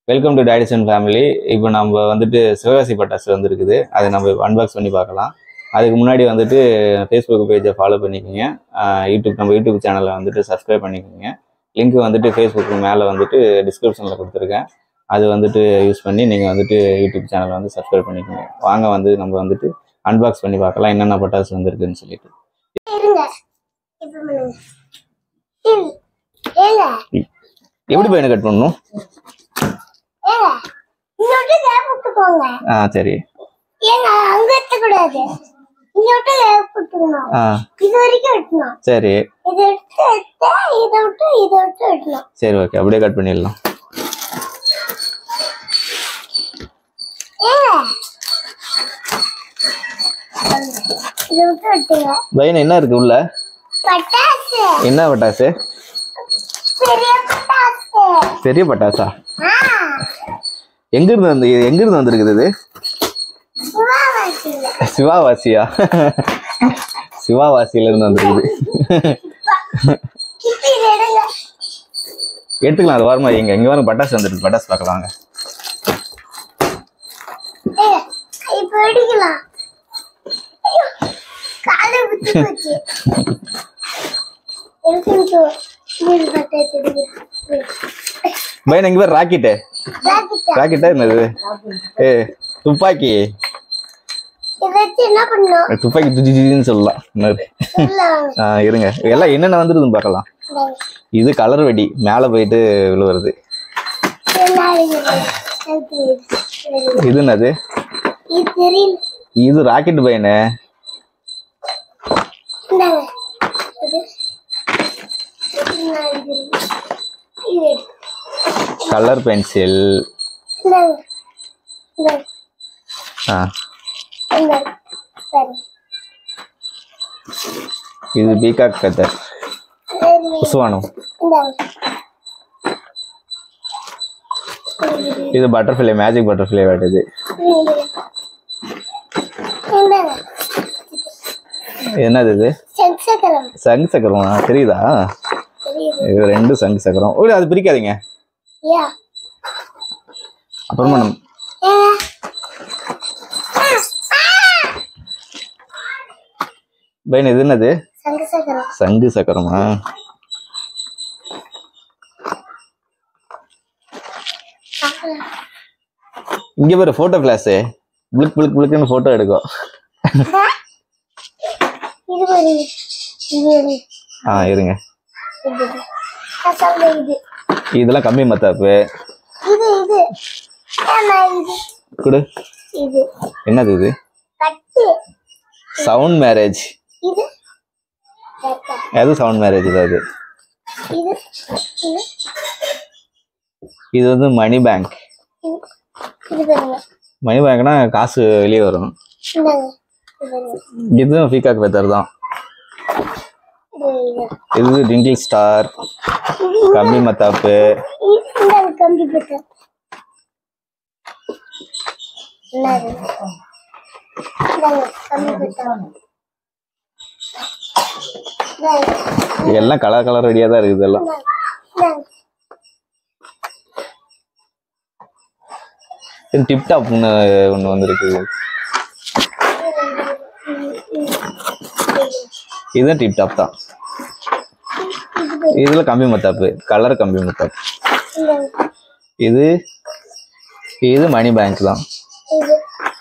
Welcome to டைடிசன் family இப்போ நம்ம வந்துட்டு சிவகாசி பட்டாசு வந்திருக்குது அதை நம்ம அன்பாக்ஸ் பண்ணி பார்க்கலாம் அதுக்கு முன்னாடி வந்துட்டு ஃபேஸ்புக் பேஜை ஃபாலோ பண்ணிக்கோங்க ஆஹ் யூடியூப் நம்ம யூடியூப் சேனலை வந்துட்டு சப்ஸ்கிரைப் பண்ணிக்கோங்க லிங்க் வந்துட்டு ஃபேஸ்புக் மேலே வந்துட்டு டிஸ்கிரிப்ஷனில் கொடுத்துருக்கேன் அது வந்துட்டு யூஸ் பண்ணி நீங்கள் வந்துட்டு யூடியூப் சேனலை வந்து சப்ஸ்கிரைப் பண்ணிக்கோங்க வாங்க வந்து நம்ம வந்துட்டு அன்பாக்ஸ் பண்ணி பார்க்கலாம் என்னென்ன பட்டாசு வந்திருக்குன்னு சொல்லிட்டு இருங்க இப்ப பண்ணுங்க இரு. ஏங்க எப்படி பையனை கட் பண்ணணும் ஏங்க இன்னொட்டு கேப் விட்டுக்கோங்க ஆ சரி ஏங்க அங்க எத்தக்கூடாது இன்னொட்டு கேப் விட்டுக்கணும் ஆ இது வரைக்கும் வெட்டணும் சரி இதை எடுத்து எடுத்து இதை விட்டு இதை விட்டு வெட்டணும் சரி ஓகே அப்படியே கட் பண்ணிடலாம் ஏங்க இதை விட்டு வெட்டுங்க பையன் என்ன இருக்கு உள்ள பட்டாசு என்ன பட்டாசு பெரிய பட்டாசு பெரிய பட்டாசா ஆ எங்க இருந்து வந்து எங்க இருந்து வந்திருக்குது இது சிவாவாசியில சிவாவாசியா சிவாவாசியில இருந்து வந்திருக்குது இப்ப இதை எடுங்க எடுத்துக்கலாம் அது வரமா எங்க இங்க வரும் பட்டாசு வந்துருக்கு பட்டாசு பார்க்கலாம் வாங்க ஏங்க இப்ப வெடிக்கலாம் ஐயோ காலை குத்தி போச்சு எனக்கு வீடு பட்டாசு எடுக்கிறேன் பையன் எங்க பேர் ராக்கெட்டு ராக்கெட்டா ராக்கெட்டா என்னது ஏ துப்பாக்கி இதை வச்சு என்ன பண்ணணும் துப்பாக்கி துஜி துஜின்னு சொல்லலாம் என்னது உள்ள வாங்க ஆ, இருங்க எல்லாம் என்னென்ன வந்துருதுன்னு பார்க்கலாம் இந்தாங்க. இது கலர் வெடி மேலே போயிட்டு விழுவுறது இதெல்லாம் இருக்குது. எனக்கு இது- இது என்னது இது தெரியல இது ராக்கெட் பையனு இந்தாங்க. இது இதெல்லாம் இருக்குது. இது கலர் பென்சில் இந்தாங்க. இந்தாங்க. ஆ இந்தாங்க. சரி. இது பீகாக் கத்தர் சரி. புசுவானம் இந்தாங்க. இது பட்டர்ஃப்ளை மேஜிக் பட்டர்ஃப்ளை வேட்டுது இந்தாங்க. என்னது இது சென்சக்கரம் சங்கு சக்கரமா தெரியுதா தெரியுது இது ரெண்டு சங்கு சக்கரம் ஓ அது பிரிக்காதீங்க யா அப்புறமா நம்ம ஏங்க. பையன் இது என்னது சங்கு சக்கரம் சங்கு சக்கரமா இங்க பாரு போட்டோ கிளாஸ் புளுக் புளுக் புளுக்குன்னு போட்டோ எடுக்கும் இது ஒரு இது ஒரு ஆ இருங்க இது அசல்ல இது இதெல்லாம் கம்மி மத்தாப்பு இது இது ஏம்மா இது கொடு இது என்னது இது கட்டு சவுண்ட் மேரேஜ் இது கட்டா. எது சவுண்ட் மேரேஜ் இது அது இது இது இது வந்து மணி பேங்க் இது இது பாருங்க மணி பேங்க்னா காசு வெளியே வரும் இந்தாங்க இது பாருங்க இதுவும் பீகாக் வெத்தர் தான் இது இது இது டிங்கிள் ஸ்டார் கம்மி மத்தாப்பு இ- இந்தாங்க கம்பி பட்டம் என்னது இந்தாங்க கம்பி பட்டம் இந்தாங்க எல்லாம் கலர் கலர் ரெடியா தான் இருக்குது எல்லாம் இந்தாங்க டிப் டாப் ஒன்று ஒன்று வந்திருக்கு இதுவும் டிப் டாப் தான் இதுல கம்பி மத்தாப்பு கலர் கம்பி மத்தாப்பு இந்தாங்க இது இது மணி பேங்க் தான் இது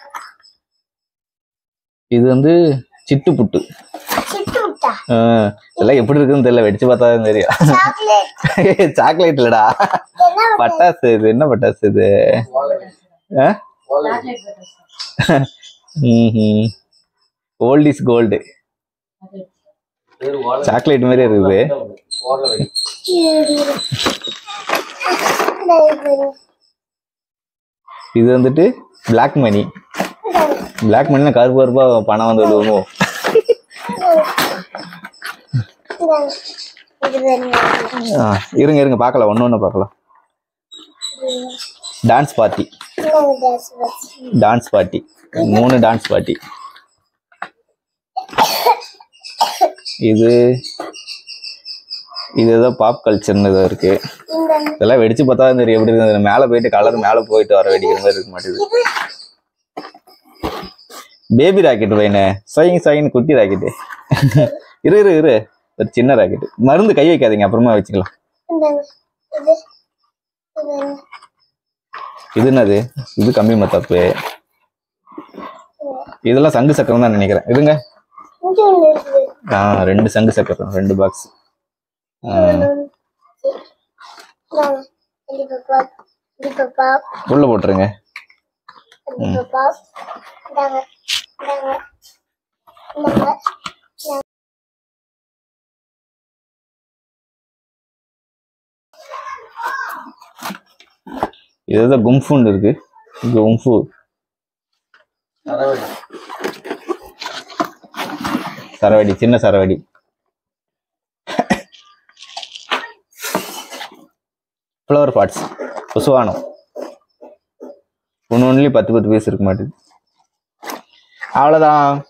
இது வந்து சிட்டு புட்டு சிட்டு விட்டா ஆஹ், இதெல்லாம் எப்படி இருக்குன்னு தெரியல வெடிச்சு பார்த்தா தான் தெரியும் சாக்லேட் சாக்லேட் இல்லடா என்ன பட்டாசு இது என்ன பட்டாசு இது ஓல்ட் இஸ் கோல்டு சாக்லேட் மாதிரி இருக்குது இது வந்துட்டு பிளாக் மணி பிளாக் மணினா கருப்பு கருப்பா பணம் வந்து விழுவுமோ ஆ, இருங்க இருங்க பார்க்கலாம் ஒன்று ஒன்று பார்க்கலாம் டான்ஸ் பார்ட்டி டான்ஸ் பார்ட்டி மூணு டான்ஸ் பார்ட்டி இது இது ஏதோ பாப் கல்ச்சர்னு ஏதோ இருக்கு இந்த இதெல்லாம் வெடிச்சு பார்த்தா தான் தெரியும் எப்படி இருக்குது மேலே போயிட்டு கலர் மேலே போயிட்டு வர வெடிக்கிற மாதிரி இருக்க மாட்டேங்குது பேபி ராக்கெட் பையனே சைன் சைன் குட்டி ராக்கெட்டு இரு இரு இரு ஒரு சின்ன ராக்கெட் மருந்து கை வைக்காதீங்க அப்புறமா வச்சுக்கலாம் இந்த இது இது இது என்னது இது கம்மி மத்தாப்பு இதெல்லாம் சங்கு சக்கரம் தான் நினைக்கிறேன் இருங்க இங்க ஒண்ணு இருக்குது ஆ ரெண்டு சங்கு சக்கரம் ரெண்டு பாக்ஸ் இந்தாங்க. இது பாப்பா இது பாப்பா உள்ள போட்டுருங்க இது பாப்பா இந்தாங்க இந்தாங்க இந்தாங்க இது ஏதோ கும்ஃபுன்னு இருக்கு கும்ஃபு சரவடி சின்ன சரவடி ஃப்ளவர் பாட்ஸ் புசுவானம் ஒன்று ஒன்றுலேயும் பத்து பத்து பீஸ் இருக்க மாட்டேது அவ்வளோதான்